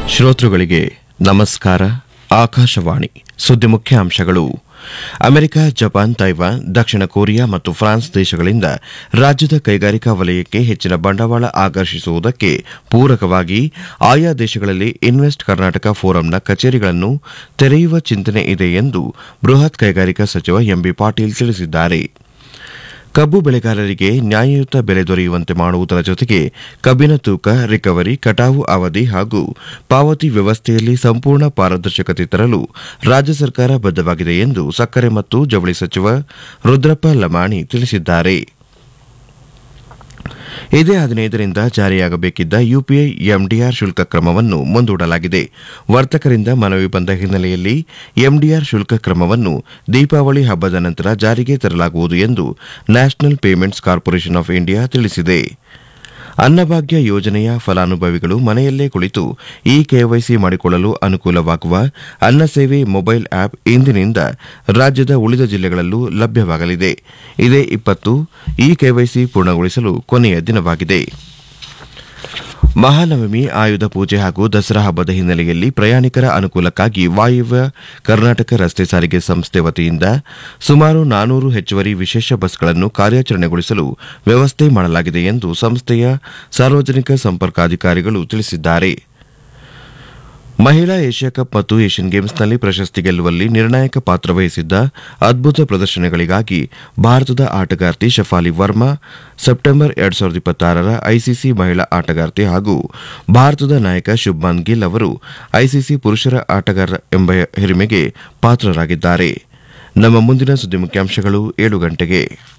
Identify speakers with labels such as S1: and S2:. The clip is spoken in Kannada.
S1: ಶ್ರೋತೃಗಳಿಗೆ ನಮಸ್ಕಾರ ಆಕಾಶವಾಣಿ ಸುದ್ದಿ ಮುಖ್ಯಾಂಶಗಳು ಅಮೆರಿಕ ಜಪಾನ್ ತೈವಾನ್ ದಕ್ಷಿಣ ಕೊರಿಯಾ ಮತ್ತು ಫ್ರಾನ್ಸ್ ದೇಶಗಳಿಂದ ರಾಜ್ಯದ ಕೈಗಾರಿಕಾ ವಲಯಕ್ಕೆ ಹೆಚ್ಚಿನ ಬಂಡವಾಳ ಆಕರ್ಷಿಸುವುದಕ್ಕೆ ಪೂರಕವಾಗಿ ಆಯಾ ದೇಶಗಳಲ್ಲಿ ಇನ್ವೆಸ್ಟ್ ಕರ್ನಾಟಕ ಫೋರಂನ ಕಚೇರಿಗಳನ್ನು ತೆರೆಯುವ ಚಿಂತನೆ ಇದೆ ಎಂದು ಬೃಹತ್ ಕೈಗಾರಿಕಾ ಸಚಿವ ಎಂಬಿ ಪಾಟೀಲ್ ತಿಳಿಸಿದ್ದಾರೆ ಕಬ್ಬು ಬೆಳೆಗಾರರಿಗೆ ನ್ಯಾಯಯುತ ಬೆಲೆ ದೊರೆಯುವಂತೆ ಮಾಡುವುದರ ಜೊತೆಗೆ ಕಬ್ಬಿನ ತೂಕ ರಿಕವರಿ ಕಟಾವು ಅವಧಿ ಹಾಗೂ ಪಾವತಿ ವ್ಯವಸ್ಥೆಯಲ್ಲಿ ಸಂಪೂರ್ಣ ಪಾರದರ್ಶಕತೆ ತರಲು ರಾಜ್ಯ ಸರ್ಕಾರ ಬದ್ಧವಾಗಿದೆ ಎಂದು ಸಕ್ಕರೆ ಮತ್ತು ಜವಳಿ ಸಚಿವ ರುದ್ರಪ್ಪ ಲಮಾಣಿ ತಿಳಿಸಿದ್ದಾರೆ ಇದೇ ಹದಿನೈದರಿಂದ ಜಾರಿಯಾಗಬೇಕಿದ್ದ ಯುಪಿಐ ಎಂಡಿಆರ್ ಶುಲ್ಕ ಕ್ರಮವನ್ನು ಮುಂದೂಡಲಾಗಿದೆ ವರ್ತಕರಿಂದ ಮನವಿ ಬಂದ ಹಿನ್ನೆಲೆಯಲ್ಲಿ ಎಂಡಿಆರ್ ಶುಲ್ಕ ಕ್ರಮವನ್ನು ದೀಪಾವಳಿ ಹಬ್ಬದ ನಂತರ ಜಾರಿಗೆ ತರಲಾಗುವುದು ಎಂದು National Payments Corporation of India ತಿಳಿಸಿದೆ ಅನ್ನಭಾಗ್ಯ ಯೋಜನೆಯ ಫಲಾನುಭವಿಗಳು ಮನೆಯಲ್ಲೇ ಕುಳಿತು ಇ ಕೆವೈಸಿ ಮಾಡಿಕೊಳ್ಳಲು ಅನುಕೂಲವಾಗುವ ಅನ್ನ ಸೇವೆ ಮೊಬೈಲ್ ಆಪ್ ಇಂದಿನಿಂದ ರಾಜ್ಯದ ಉಳಿದ ಜಿಲ್ಲೆಗಳಲ್ಲೂ ಲಭ್ಯವಾಗಲಿದೆ ಇದೇ ಇಪ್ಪತ್ತು ಇ ಕೆವೈಸಿ ಪೂರ್ಣಗೊಳಿಸಲು ಕೊನೆಯ ದಿನವಾಗಿದೆ ಮಹಾನವಮಿ ಆಯುಧ ಪೂಜೆ ಹಾಗೂ ದಸರಾ ಹಬ್ಬದ ಹಿನ್ನೆಲೆಯಲ್ಲಿ ಪ್ರಯಾಣಿಕರ ಅನುಕೂಲಕ್ಕಾಗಿ ವಾಯುವ್ಯ ಕರ್ನಾಟಕ ರಸ್ತೆ ಸಾರಿಗೆ ಸಂಸ್ಥೆ ವತಿಯಿಂದ ಸುಮಾರು ನಾನೂರು ಹೆಚ್ಚುವರಿ ವಿಶೇಷ ಬಸ್ಗಳನ್ನು ಕಾರ್ಯಾಚರಣೆಗೊಳಿಸಲು ವ್ಯವಸ್ಥೆ ಮಾಡಲಾಗಿದೆ ಎಂದು ಸಂಸ್ಥೆಯ ಸಾರ್ವಜನಿಕ ಸಂಪರ್ಕಾಧಿಕಾರಿಗಳು ತಿಳಿಸಿದ್ದಾರೆ ಮಹಿಳಾ ಏಷ್ಯಾ ಕಪ್ ಮತ್ತು ಏಷ್ಯನ್ ಗೇಮ್ಸ್ನಲ್ಲಿ ಪ್ರಶಸ್ತಿ ಗೆಲ್ಲುವಲ್ಲಿ ನಿರ್ಣಾಯಕ ಪಾತ್ರ ವಹಿಸಿದ್ದ ಅದ್ಭುತ ಪ್ರದರ್ಶನಗಳಿಗಾಗಿ ಭಾರತದ ಆಟಗಾರ್ತಿ ಶಫಾಲಿ ವರ್ಮಾ ಸೆಪ್ಟೆಂಬರ್ ಎರಡ್ ಸಾವಿರದ ಇಪ್ಪತ್ತಾರರ ಐಸಿಸಿ ಮಹಿಳಾ ಆಟಗಾರ್ತಿ ಹಾಗೂ ಭಾರತದ ನಾಯಕ ಶುಭ್ಮಾನ್ ಗಿಲ್ ಅವರು ಐಸಿಸಿ ಪುರುಷರ ಆಟಗಾರ ಎಂಬ ಹಿರಿಮೆಗೆ ಪಾತ್ರರಾಗಿದ್ದಾರೆ ನಮ್ಮ ಮುಂದಿನ ಸುದ್ದಿ ಮುಖ್ಯಾಂಶಗಳು ಏಳು ಗಂಟೆಗೆ